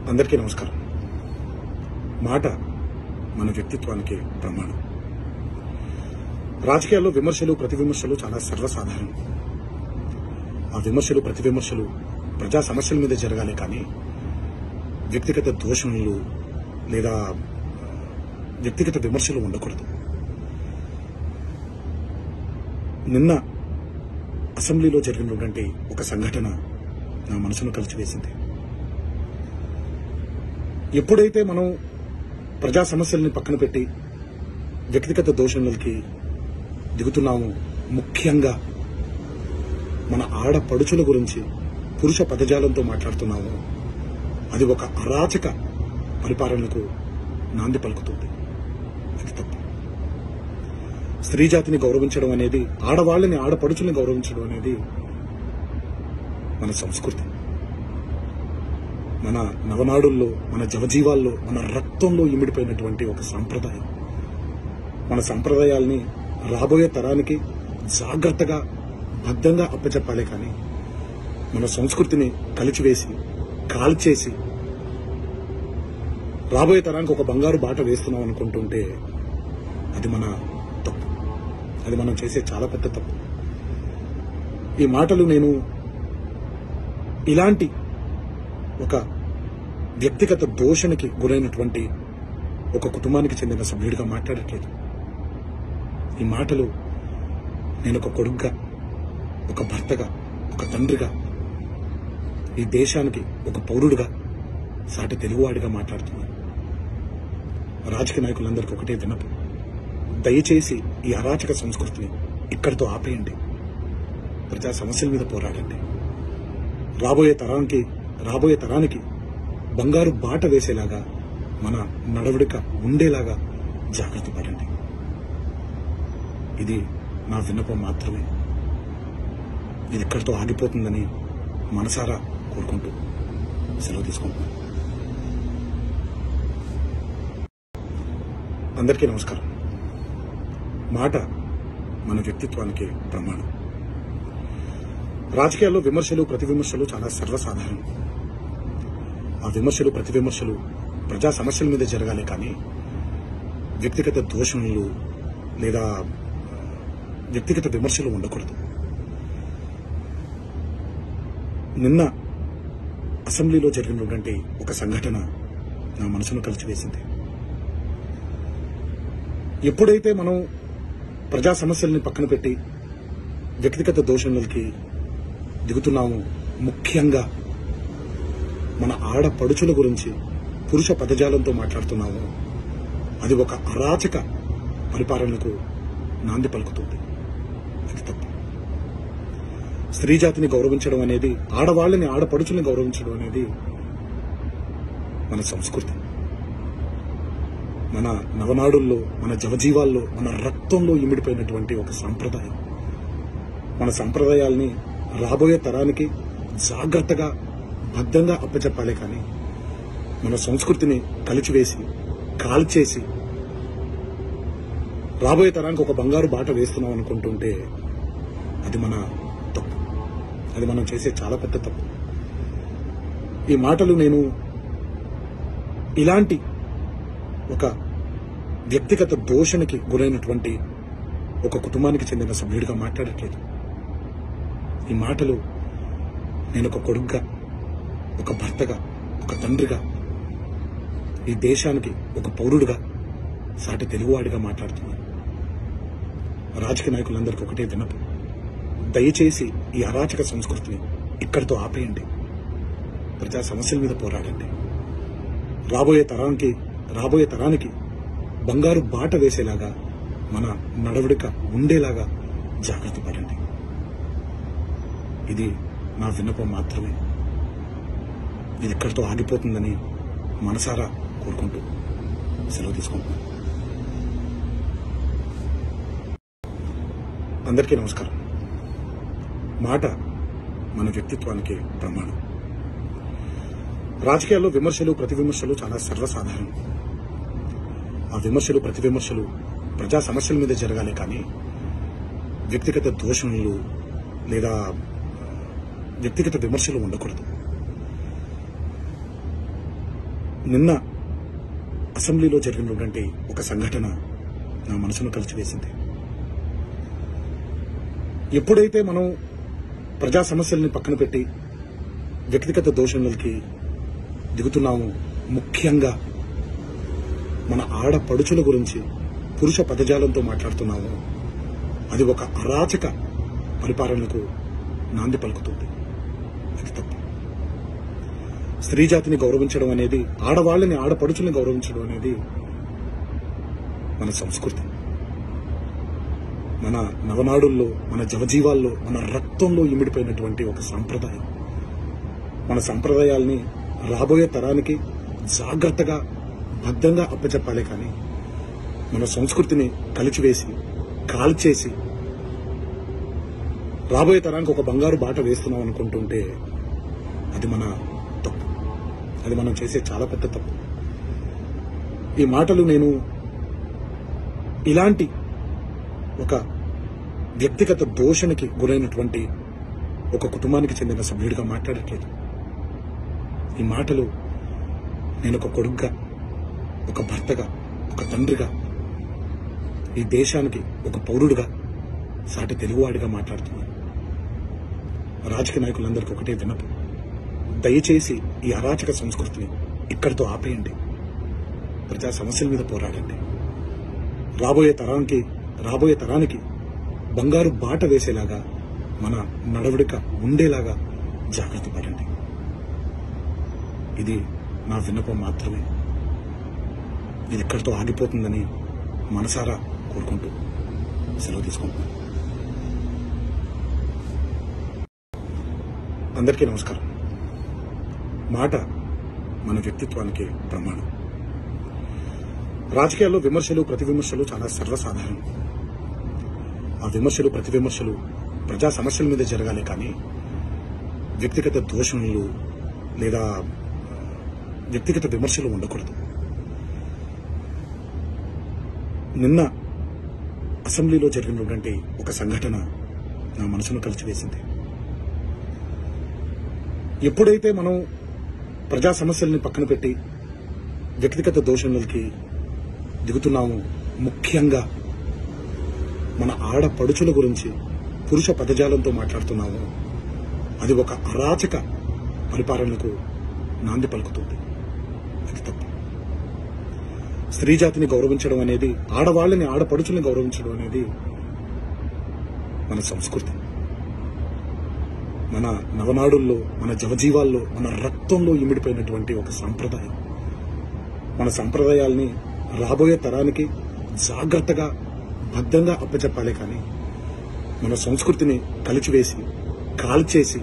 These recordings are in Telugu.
అందరికీ నమస్కారం మాట మన వ్యక్తిత్వానికి ప్రమాణం రాజకీయాల్లో విమర్శలు ప్రతి విమర్శలు చాలా సర్వసాధారణం ఆ విమర్శలు ప్రతి విమర్శలు ప్రజా సమస్యల మీద జరగాలి కానీ వ్యక్తిగత దోషణలు లేదా వ్యక్తిగత విమర్శలు ఉండకూడదు నిన్న అసెంబ్లీలో జరిగినటువంటి ఒక సంఘటన నా మనసును కలిచివేసింది ఎప్పుడైతే మనం ప్రజా సమస్యల్ని పక్కన పెట్టి వ్యక్తిగత దోషణలకి దిగుతున్నామో ముఖ్యంగా మన ఆడపడుచుల గురించి పురుష పదజాలంతో మాట్లాడుతున్నామో అది ఒక అరాచక పరిపాలనకు నాంది పలుకుతుంది అది తప్పు స్త్రీ జాతిని గౌరవించడం అనేది ఆడవాళ్ళని ఆడపడుచుల్ని గౌరవించడం అనేది మన సంస్కృతి మన నవనాడుల్లో మన జవజీవాల్లో మన రక్తంలో ఇమిడిపోయినటువంటి ఒక సాంప్రదాయం మన సంప్రదాయాల్ని రాబోయే తరానికి జాగ్రత్తగా భద్రంగా అప్పచెప్పాలి కానీ మన సంస్కృతిని కలిచివేసి కాల్చేసి రాబోయే తరానికి ఒక బంగారు బాట వేస్తున్నాం అనుకుంటుంటే అది మన తప్పు అది మనం చేసే చాలా పెద్ద తప్పు ఈ మాటలు నేను ఇలాంటి ఒక వ్యక్తిగత దోషణకి గురైనటువంటి ఒక కుటుంబానికి చెందిన సభ్యుడిగా మాట్లాడట్లేదు ఈ మాటలు నేను ఒక కొడుగ్గా ఒక భర్తగా ఒక తండ్రిగా ఈ దేశానికి ఒక పౌరుడిగా సాటి తెలుగువాడిగా మాట్లాడుతున్నాను రాజకీయ నాయకులందరికీ ఒకటే వినపు దయచేసి ఈ అరాచక సంస్కృతిని ఇక్కడితో ఆపేయండి ప్రజా సమస్యల మీద పోరాడండి రాబోయే తరానికి రాబోయే తరానికి బంగారు బాట వేసేలాగా మన నడవడిక ఉండేలాగా జాగ్రత్త పడండి ఇది నా విన్నపం మాత్రమే ఇది ఇక్కడితో ఆగిపోతుందని మనసారా కోరుకుంటూ సెలవు తీసుకుంటున్నాను అందరికీ నమస్కారం మాట మన వ్యక్తిత్వానికి ప్రమాణం రాజకీయాల్లో విమర్శలు ప్రతి విమర్శలు చాలా సర్వసాధారణం ఆ విమర్శలు ప్రతి విమర్శలు ప్రజా సమస్యల మీద జరగాలి కానీ వ్యక్తిగత దోషణలు లేదా వ్యక్తిగత విమర్శలు ఉండకూడదు నిన్న అసెంబ్లీలో జరిగినటువంటి ఒక సంఘటన నా మనసును కలిచివేసింది ఎప్పుడైతే మనం ప్రజా సమస్యల్ని పక్కన పెట్టి వ్యక్తిగత దోషణలకి దిగుతున్నామో ముఖ్యంగా మన ఆడపడుచుల గురించి పురుష పదజాలంతో మాట్లాడుతున్నామో అది ఒక అరాచక పరిపాలనకు నాంది పలుకుతుంది అది తప్పు స్త్రీ జాతిని గౌరవించడం అనేది ఆడవాళ్ళని ఆడపడుచుల్ని గౌరవించడం అనేది మన సంస్కృతి మన నవనాడుల్లో మన జవజీవాల్లో మన రక్తంలో ఇమిడిపోయినటువంటి ఒక సాంప్రదాయం మన సంప్రదాయాల్ని రాబోయే తరానికి జాగ్రత్తగా భద్రంగా అప్పచెప్పాలి కానీ మన సంస్కృతిని కలిచివేసి కాల్చేసి రాబోయే తరానికి ఒక బంగారు బాట వేస్తున్నాం అనుకుంటుంటే అది మన తప్పు అది మనం చేసే చాలా పెద్ద తప్పు ఈ మాటలు నేను ఇలాంటి ఒక వ్యక్తిగత దోషణకి గురైనటువంటి ఒక కుటుంబానికి చెందిన సభ్యుడిగా మాట్లాడట్లేదు ఈ మాటలు నేను ఒక కొడుగ్గా ఒక భర్తగా ఒక తండ్రిగా ఈ దేశానికి ఒక పౌరుడిగా సాటి తెలుగువాడిగా మాట్లాడుతున్నాను రాజకీయ నాయకులందరికీ ఒకటే వినపు దయచేసి ఈ అరాచక సంస్కృతిని ఇక్కడితో ఆపేయండి ప్రజా సమస్యల మీద పోరాడండి రాబోయే తరానికి రాబోయే తరానికి బంగారు బాట వేసేలాగా మన నడవడిక ఉండేలాగా జాగ్రత్త పడండి ఇది నా విన్నపం మాత్రమే ఇది ఇక్కడితో ఆగిపోతుందని మనసారా కోరుకుంటూ సెలవు తీసుకుంటున్నాను అందరికీ నమస్కారం మాట మన వ్యక్తిత్వానికి ప్రమాణం రాజకీయాల్లో విమర్శలు ప్రతి విమర్శలు చాలా సర్వసాధారణం ఆ విమర్శలు ప్రతి విమర్శలు ప్రజా సమస్యల మీద జరగాలి కానీ వ్యక్తిగత దోషణలు లేదా వ్యక్తిగత విమర్శలు ఉండకూడదు నిన్న అసెంబ్లీలో జరిగినటువంటి ఒక సంఘటన నా మనసును కలిచివేసింది ఎప్పుడైతే మనం ప్రజా సమస్యల్ని పక్కన పెట్టి వ్యక్తిగత దోషణలకి దిగుతున్నాము ముఖ్యంగా మన ఆడపడుచుల గురించి పురుష పదజాలంతో మాట్లాడుతున్నాము అది ఒక అరాచక పరిపాలనకు నాంది పలుకుతుంది అది తప్పు స్త్రీ జాతిని గౌరవించడం అనేది ఆడవాళ్ళని ఆడపడుచుల్ని గౌరవించడం అనేది మన సంస్కృతి మన నవనాడుల్లో మన జవజీవాల్లో మన రక్తంలో ఇమిడిపోయినటువంటి ఒక సాంప్రదాయం మన సంప్రదాయాల్ని రాబోయే తరానికి జాగ్రత్తగా భద్రంగా అప్పచెప్పాలి కానీ మన సంస్కృతిని కలిచివేసి కాల్చేసి రాబోయే తరానికి ఒక బంగారు బాట వేస్తున్నాం అనుకుంటుంటే అది మన తప్పు అది మనం చేసే చాలా పెద్ద తప్పు ఈ మాటలు నేను ఇలాంటి ఒక వ్యక్తిగత దోషణకి గురైనటువంటి ఒక కుటుంబానికి చెందిన సభ్యుడిగా మాట్లాడట్లేదు ఈ మాటలు నేను ఒక కొడుగ్గా ఒక భర్తగా ఒక తండ్రిగా ఈ దేశానికి ఒక పౌరుడిగా సాటి తెలుగువాడిగా మాట్లాడుతున్నాను రాజకీయ నాయకులందరికీ ఒకటే వినపు దయచేసి ఈ అరాచక సంస్కృతిని ఇక్కడితో ఆపేయండి ప్రజా సమస్యల మీద పోరాడండి రాబోయే తరానికి రాబోయే తరానికి బంగారు బాట వేసేలాగా మన నడవడిక ఉండేలాగా జాగ్రత్త పడండి ఇది నా విన్నపం మాత్రమే ఇది ఇక్కడితో ఆగిపోతుందని మనసారా కోరుకుంటూ సెలవు తీసుకుంటున్నాను అందరికీ నమస్కారం మాట మన వ్యక్తిత్వానికి ప్రమాణం రాజకీయాల్లో విమర్శలు ప్రతి విమర్శలు చాలా సర్వసాధారణం ఆ విమర్శలు ప్రతి విమర్శలు ప్రజా సమస్యల మీద జరగాలి కానీ వ్యక్తిగత దోషణలు లేదా వ్యక్తిగత విమర్శలు ఉండకూడదు నిన్న అసెంబ్లీలో జరిగినటువంటి ఒక సంఘటన నా మనసును కలిచివేసింది ఎప్పుడైతే మనం ప్రజా సమస్యల్ని పక్కన పెట్టి వ్యక్తిగత దోషణలకి దిగుతున్నాము ముఖ్యంగా మన ఆడపడుచుల గురించి పురుష పదజాలంతో మాట్లాడుతున్నాము అది ఒక అరాచక పరిపాలనకు నాంది పలుకుతుంది అది తప్పు స్త్రీ జాతిని గౌరవించడం అనేది ఆడవాళ్ళని ఆడపడుచుల్ని గౌరవించడం అనేది మన సంస్కృతి మన నవనాడుల్లో మన జవజీవాల్లో మన రక్తంలో ఇమిడిపోయినటువంటి ఒక సాంప్రదాయం మన సంప్రదాయాల్ని రాబోయే తరానికి జాగ్రత్తగా భద్రంగా అప్పచెప్పాలి కానీ మన సంస్కృతిని కలిచివేసి కాల్చేసి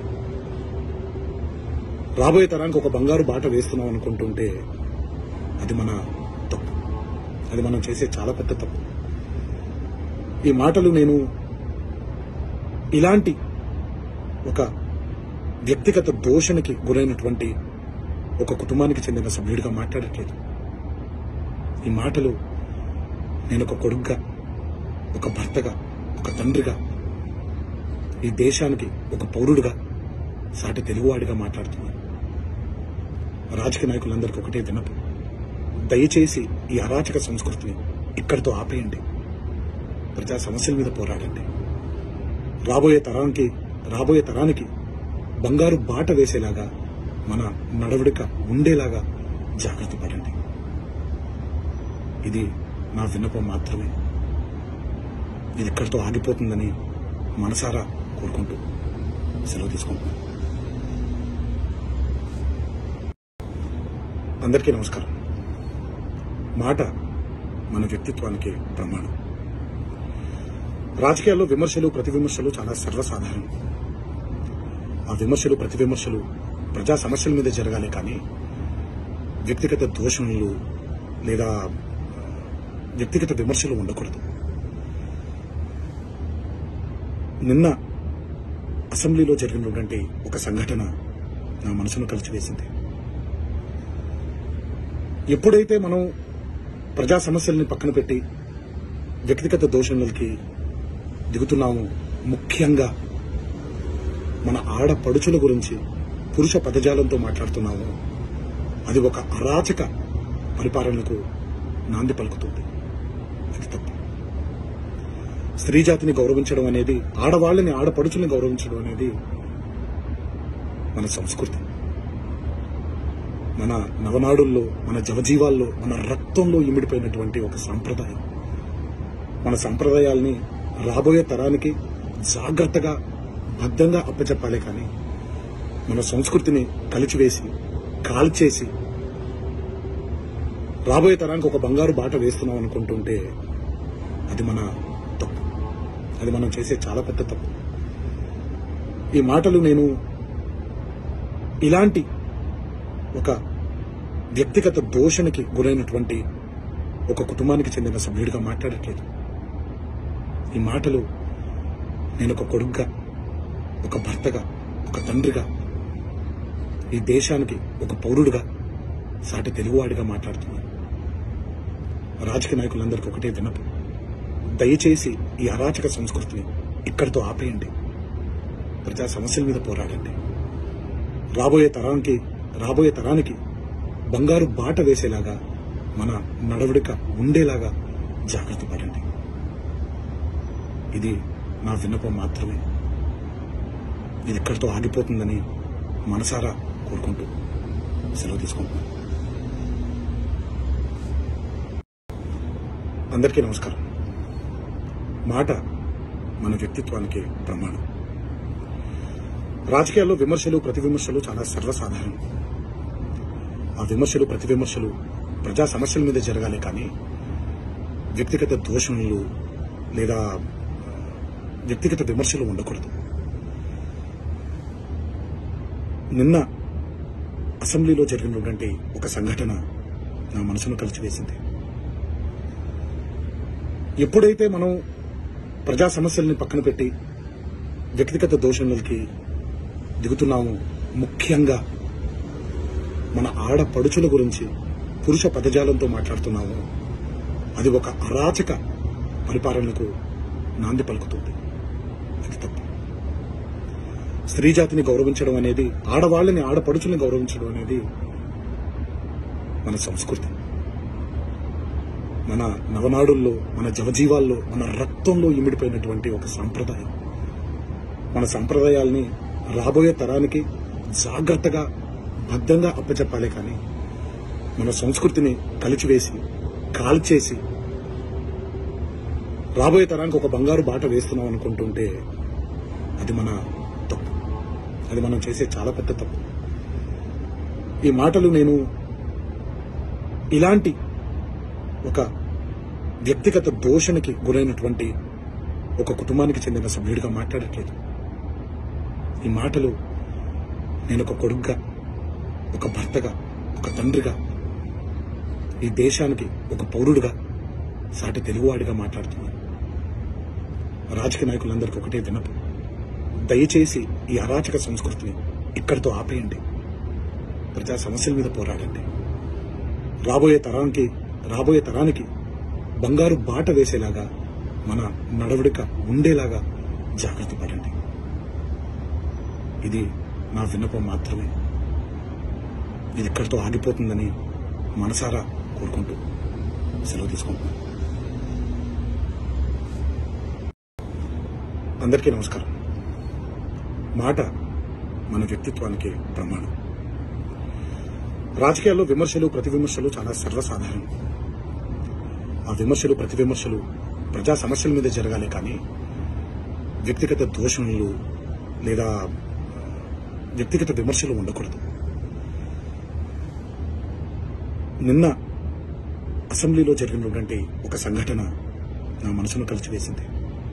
రాబోయే తరానికి ఒక బంగారు బాట వేస్తున్నాం అనుకుంటుంటే అది మన తప్పు అది మనం చేసే చాలా పెద్ద తప్పు ఈ మాటలు నేను ఇలాంటి ఒక వ్యక్తిగత దోషణకి గురైనటువంటి ఒక కుటుంబానికి చెందిన సభ్యుడిగా మాట్లాడట్లేదు ఈ మాటలు నేను ఒక కొడుగ్గా ఒక భర్తగా ఒక తండ్రిగా ఈ దేశానికి ఒక పౌరుడిగా సాటి తెలుగువాడిగా మాట్లాడుతున్నాను రాజకీయ నాయకులందరికీ ఒకటే వినపు దయచేసి ఈ అరాచక సంస్కృతిని ఇక్కడితో ఆపేయండి ప్రజా సమస్యల మీద పోరాడండి రాబోయే తరానికి రాబోయే తరానికి బంగారు బాట వేసేలాగా మన నడవడిక ఉండేలాగా జాగ్రత్త పడండి ఇది నా విన్నపం మాత్రమే ఇది ఇక్కడితో ఆగిపోతుందని మనసారా కోరుకుంటూ సెలవు తీసుకుంటున్నాను అందరికీ నమస్కారం మాట మన వ్యక్తిత్వానికి ప్రమాణం రాజకీయాల్లో విమర్శలు ప్రతి విమర్శలు చాలా సర్వసాధారణం ఆ విమర్శలు ప్రతి విమర్శలు ప్రజా సమస్యల మీద జరగాలి కానీ వ్యక్తిగత దోషణలు లేదా వ్యక్తిగత విమర్శలు ఉండకూడదు నిన్న అసెంబ్లీలో జరిగినటువంటి ఒక సంఘటన నా మనసును కలిచివేసింది ఎప్పుడైతే మనం ప్రజా సమస్యల్ని పక్కన పెట్టి వ్యక్తిగత దోషణలకి దిగుతున్నాము ముఖ్యంగా మన ఆడపడుచుల గురించి పురుష పదజాలంతో మాట్లాడుతున్నాము అది ఒక అరాచక పరిపాలనకు నాంది పలుకుతుంది అది తప్పు స్త్రీ జాతిని గౌరవించడం అనేది ఆడవాళ్ళని ఆడపడుచుల్ని గౌరవించడం అనేది మన సంస్కృతి మన నవనాడుల్లో మన జవజీవాల్లో మన రక్తంలో ఇమిడిపోయినటువంటి ఒక సాంప్రదాయం మన సంప్రదాయాల్ని రాబోయే తరానికి జాగ్రత్తగా భద్రంగా అప్పచెప్పాలి కానీ మన సంస్కృతిని కలిచివేసి కాల్చేసి రాబోయే తరానికి ఒక బంగారు బాట వేస్తున్నాం అనుకుంటుంటే అది మన తప్పు అది మనం చేసే చాలా పెద్ద తప్పు ఈ మాటలు నేను ఇలాంటి ఒక వ్యక్తిగత దోషణకి గురైనటువంటి ఒక కుటుంబానికి చెందిన సభ్యుడిగా మాట్లాడట్లేదు ఈ మాటలు నేను ఒక కొడుగ్గా ఒక భర్తగా ఒక తండ్రిగా ఈ దేశానికి ఒక పౌరుడిగా సాటి తెలుగువాడిగా మాట్లాడుతున్నాను రాజకీయ నాయకులందరికీ ఒకటే వినపు దయచేసి ఈ అరాచక సంస్కృతిని ఇక్కడితో ఆపేయండి ప్రజా సమస్యల మీద పోరాడండి రాబోయే తరానికి రాబోయే తరానికి బంగారు బాట వేసేలాగా మన నడవడిక ఉండేలాగా జాగ్రత్త పడండి ఇది నా విన్నపం మాత్రమే ఇది ఇక్కడితో ఆగిపోతుందని మనసారా కోరుకుంటూ సెలవు తీసుకుంటున్నాను అందరికీ నమస్కారం మాట మన వ్యక్తిత్వానికి ప్రమాణం రాజకీయాల్లో విమర్శలు ప్రతి విమర్శలు చాలా సర్వసాధారణం ఆ విమర్శలు ప్రతి విమర్శలు ప్రజా సమస్యల మీద జరగాలి కానీ వ్యక్తిగత దోషణలు లేదా వ్యక్తిగత విమర్శలు ఉండకూడదు నిన్న అసెంబ్లీలో జరిగినటువంటి ఒక సంఘటన నా మనసును కలిచివేసింది ఎప్పుడైతే మనం ప్రజా సమస్యల్ని పక్కన పెట్టి వ్యక్తిగత దోషణలకి దిగుతున్నాము ముఖ్యంగా మన ఆడపడుచుల గురించి పురుష పదజాలంతో మాట్లాడుతున్నాము అది ఒక అరాచక పరిపాలనకు నాంది పలుకుతుంది అది తప్పు స్త్రీ జాతిని గౌరవించడం అనేది ఆడవాళ్ళని ఆడపడుచుల్ని గౌరవించడం అనేది మన సంస్కృతి మన నవనాడుల్లో మన జవజీవాల్లో మన రక్తంలో ఇమిడిపోయినటువంటి ఒక సాంప్రదాయం మన సంప్రదాయాల్ని రాబోయే తరానికి జాగ్రత్తగా భద్రంగా అప్పచెప్పాలి కానీ మన సంస్కృతిని కలిచివేసి కాల్చేసి రాబోయే తరానికి ఒక బంగారు బాట వేస్తున్నాం అనుకుంటుంటే అది మన తప్పు అది మనం చేసే చాలా పెద్ద తప్పు ఈ మాటలు నేను ఇలాంటి ఒక వ్యక్తిగత దోషణకి గురైనటువంటి ఒక కుటుంబానికి చెందిన సభ్యుడిగా మాట్లాడట్లేదు ఈ మాటలు నేను ఒక కొడుగ్గా ఒక భర్తగా ఒక తండ్రిగా ఈ దేశానికి ఒక పౌరుడిగా సాటి తెలుగువాడిగా మాట్లాడుతున్నాను రాజకీయ నాయకులందరికీ ఒకటే వినపు దయచేసి ఈ అరాచక సంస్కృతిని ఇక్కడితో ఆపేయండి ప్రజా సమస్యల మీద పోరాడండి రాబోయే తరానికి రాబోయే తరానికి బంగారు బాట వేసేలాగా మన నడవడిక ఉండేలాగా జాగ్రత్త పడండి ఇది నా విన్నపం మాత్రమే ఇది ఇక్కడితో ఆగిపోతుందని మనసారా కోరుకుంటూ సెలవు తీసుకుంటున్నాను అందరికీ నమస్కారం మాట మన వ్యక్తిత్వానికి ప్రమాణం రాజకీయాల్లో విమర్శలు ప్రతి విమర్శలు చాలా సర్వసాధారణం ఆ విమర్శలు ప్రతి విమర్శలు ప్రజా సమస్యల మీద జరగాలి కానీ వ్యక్తిగత దోషణలు లేదా వ్యక్తిగత విమర్శలు ఉండకూడదు నిన్న అసెంబ్లీలో జరిగినటువంటి ఒక సంఘటన నా మనసును కలిచివేసింది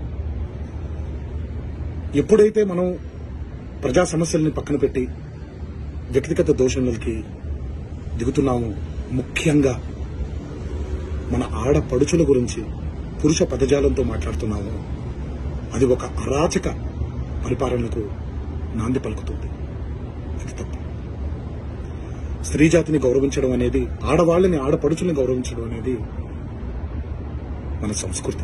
ఎప్పుడైతే మనం ప్రజా సమస్యల్ని పక్కన పెట్టి వ్యక్తిగత దోషణలకి దిగుతున్నాము ముఖ్యంగా మన ఆడపడుచుల గురించి పురుష పదజాలంతో మాట్లాడుతున్నాము అది ఒక అరాచక పరిపాలనకు నాంది పలుకుతుంది అది తప్పు స్త్రీ జాతిని గౌరవించడం అనేది ఆడవాళ్ళని ఆడపడుచుల్ని గౌరవించడం అనేది మన సంస్కృతి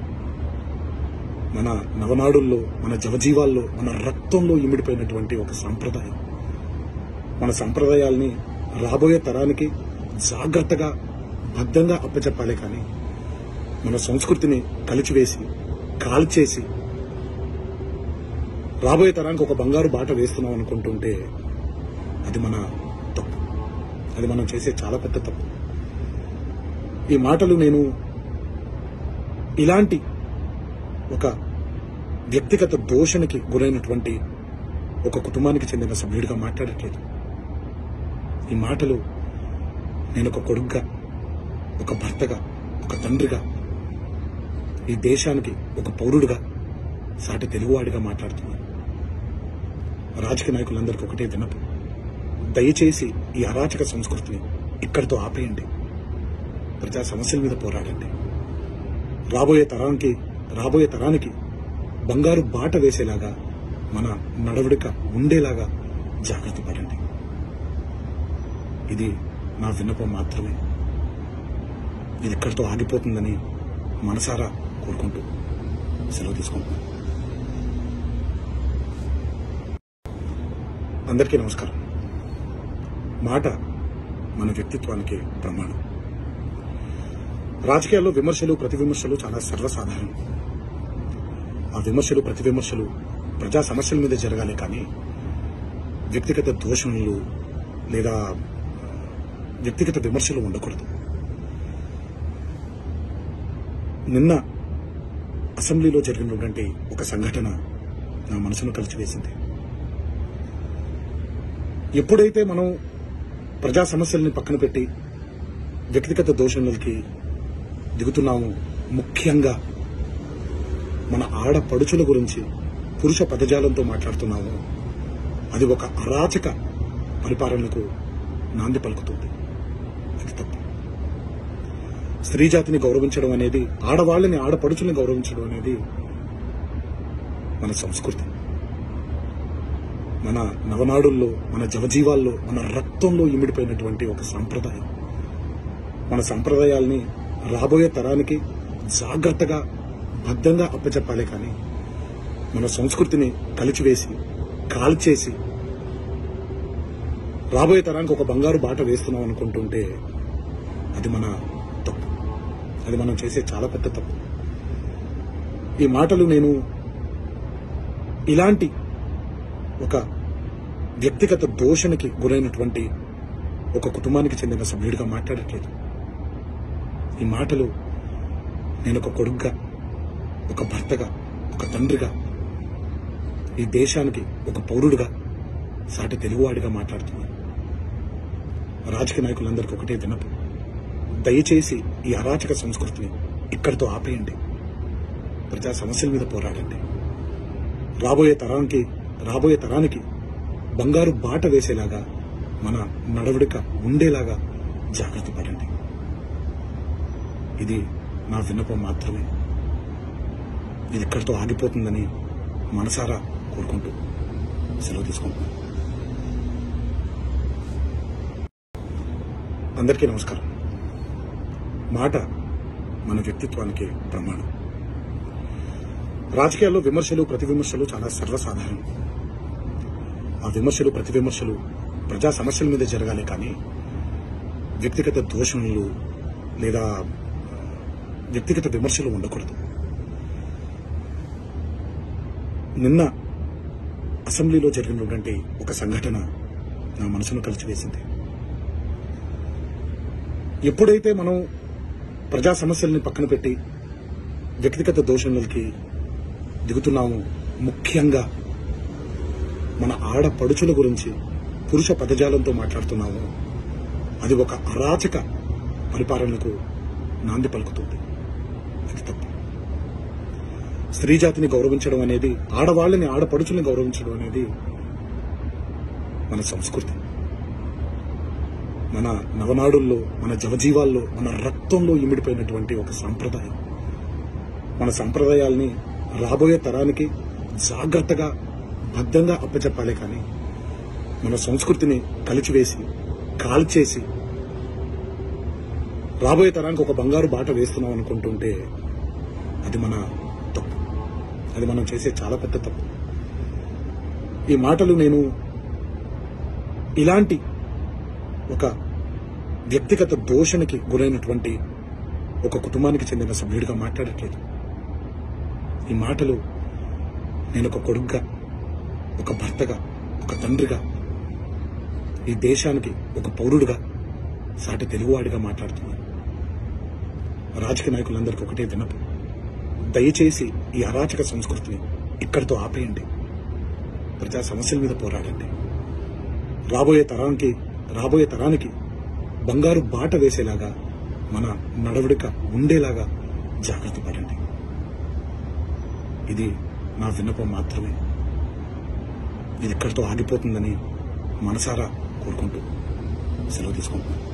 మన నవనాడుల్లో మన జవజీవాల్లో మన రక్తంలో ఇమిడిపోయినటువంటి ఒక సాంప్రదాయం మన సంప్రదాయాల్ని రాబోయే తరానికి జాగ్రత్తగా భద్రంగా అప్పచెప్పాలి కానీ మన సంస్కృతిని కలిచివేసి కాల్చేసి రాబోయే తరానికి ఒక బంగారు బాట వేస్తున్నాం అనుకుంటుంటే అది మన తప్పు అది మనం చేసే చాలా పెద్ద తప్పు ఈ మాటలు నేను ఇలాంటి ఒక వ్యక్తిగత దోషణకి గురైనటువంటి ఒక కుటుంబానికి చెందిన సభ్యుడిగా మాట్లాడట్లేదు ఈ మాటలు నేను ఒక కొడుగ్గా ఒక భర్తగా ఒక తండ్రిగా ఈ దేశానికి ఒక పౌరుడిగా సాటి తెలుగువాడిగా మాట్లాడుతున్నాను రాజకీయ నాయకులందరికీ ఒకటే వినపం దయచేసి ఈ అరాచక సంస్కృతిని ఇక్కడితో ఆపేయండి ప్రజా సమస్యల మీద పోరాడండి రాబోయే తరానికి రాబోయే తరానికి బంగారు బాట వేసేలాగా మన నడవడిక ఉండేలాగా జాగ్రత్త పడండి ఇది నా విన్నపం మాత్రమే ఇది ఇక్కడితో ఆగిపోతుందని మనసారా కోరుకుంటూ సెలవు తీసుకుంటున్నాను అందరికీ నమస్కారం మాట మన వ్యక్తిత్వానికి ప్రమాణం రాజకీయాల్లో విమర్శలు ప్రతి విమర్శలు చాలా సర్వసాధారణం ఆ విమర్శలు ప్రతి విమర్శలు ప్రజా సమస్యల మీద జరగాలి కానీ వ్యక్తిగత దోషణలు లేదా వ్యక్తిగత విమర్శలు ఉండకూడదు నిన్న అసెంబ్లీలో జరిగినటువంటి ఒక సంఘటన నా మనసును కలిచివేసింది ఎప్పుడైతే మనం ప్రజా సమస్యల్ని పక్కన పెట్టి వ్యక్తిగత దోషణలకి దిగుతున్నాము ముఖ్యంగా మన ఆడపడుచుల గురించి పురుష పదజాలంతో మాట్లాడుతున్నాము అది ఒక అరాచక పరిపాలనకు నాంది పలుకుతుంది అది తప్పు స్త్రీ జాతిని గౌరవించడం అనేది ఆడవాళ్ళని ఆడపడుచుల్ని గౌరవించడం అనేది మన సంస్కృతి మన నవనాడుల్లో మన జవజీవాల్లో మన రక్తంలో ఇమిడిపోయినటువంటి ఒక సాంప్రదాయం మన సంప్రదాయాల్ని రాబోయే తరానికి జాగ్రత్తగా భద్రంగా అప్పచెప్పాలి కానీ మన సంస్కృతిని కలిచివేసి కాల్చేసి రాబోయే తరానికి ఒక బంగారు బాట వేస్తున్నాం అనుకుంటుంటే అది మన తప్పు అది మనం చేసే చాలా పెద్ద తప్పు ఈ మాటలు నేను ఇలాంటి ఒక వ్యక్తిగత దోషణకి గురైనటువంటి ఒక కుటుంబానికి చెందిన సభ్యుడిగా మాట్లాడట్లేదు ఈ మాటలు నేను ఒక కొడుగ్గా ఒక భర్తగా ఒక తండ్రిగా ఈ దేశానికి ఒక పౌరుడిగా సాటి తెలుగువాడిగా మాట్లాడుతున్నాను రాజకీయ నాయకులందరికీ ఒకటే వినపం దయచేసి ఈ అరాచక సంస్కృతిని ఇక్కడితో ఆపేయండి ప్రజా సమస్యల మీద పోరాడండి రాబోయే తరానికి రాబోయే తరానికి బంగారు బాట వేసేలాగా మన నడవడిక ఉండేలాగా జాగ్రత్త పడండి ఇది నా విన్నపం మాత్రమే ఇది ఇక్కడితో ఆగిపోతుందని మనసారా కోరుకుంటూ సెలవు తీసుకుంటున్నాను అందరికీ నమస్కారం మాట మన వ్యక్తిత్వానికి ప్రమాణం రాజకీయాల్లో విమర్శలు ప్రతి విమర్శలు చాలా సర్వసాధారణం ఆ విమర్శలు ప్రతి విమర్శలు ప్రజా సమస్యల మీద జరగాలి కానీ వ్యక్తిగత దోషణలు లేదా వ్యక్తిగత విమర్శలు ఉండకూడదు నిన్న అసెంబ్లీలో జరిగినటువంటి ఒక సంఘటన నా మనసును కలిచివేసింది ఎప్పుడైతే మనం ప్రజా సమస్యల్ని పక్కన పెట్టి వ్యక్తిగత దోషణలకి దిగుతున్నాము ముఖ్యంగా మన ఆడపడుచుల గురించి పురుష పదజాలంతో మాట్లాడుతున్నాము అది ఒక అరాచక పరిపాలనకు నాంది పలుకుతుంది అది తప్పు స్త్రీ జాతిని గౌరవించడం అనేది ఆడవాళ్ళని ఆడపడుచుల్ని గౌరవించడం అనేది మన సంస్కృతి మన నవనాడుల్లో మన జవజీవాల్లో మన రక్తంలో ఇమిడిపోయినటువంటి ఒక సాంప్రదాయం మన సంప్రదాయాల్ని రాబోయే తరానికి జాగ్రత్తగా భద్రంగా అప్పచెప్పాలి కానీ మన సంస్కృతిని కలిచివేసి కాల్చేసి రాబోయే తరానికి ఒక బంగారు బాట వేస్తున్నాం అనుకుంటుంటే అది మన తప్పు అది మనం చేసే చాలా పెద్ద తప్పు ఈ మాటలు నేను ఇలాంటి ఒక వ్యక్తిగత దోషణకి గురైనటువంటి ఒక కుటుంబానికి చెందిన సభ్యుడిగా మాట్లాడట్లేదు ఈ మాటలు నేను ఒక కొడుగ్గా ఒక భర్తగా ఒక తండ్రిగా ఈ దేశానికి ఒక పౌరుడిగా సాటి తెలుగువాడిగా మాట్లాడుతున్నాను రాజకీయ నాయకులందరికీ ఒకటే విన్నపం దయచేసి ఈ అరాచక సంస్కృతిని ఇక్కడితో ఆపేయండి ప్రజా సమస్యల మీద పోరాడండి రాబోయే తరానికి రాబోయే తరానికి బంగారు బాట వేసేలాగా మన నడవడిక ఉండేలాగా జాగ్రత్త పడండి ఇది నా విన్నపం మాత్రమే ఇది ఇక్కడితో ఆగిపోతుందని మనసారా కోరుకుంటూ సెలవు తీసుకుంటున్నాను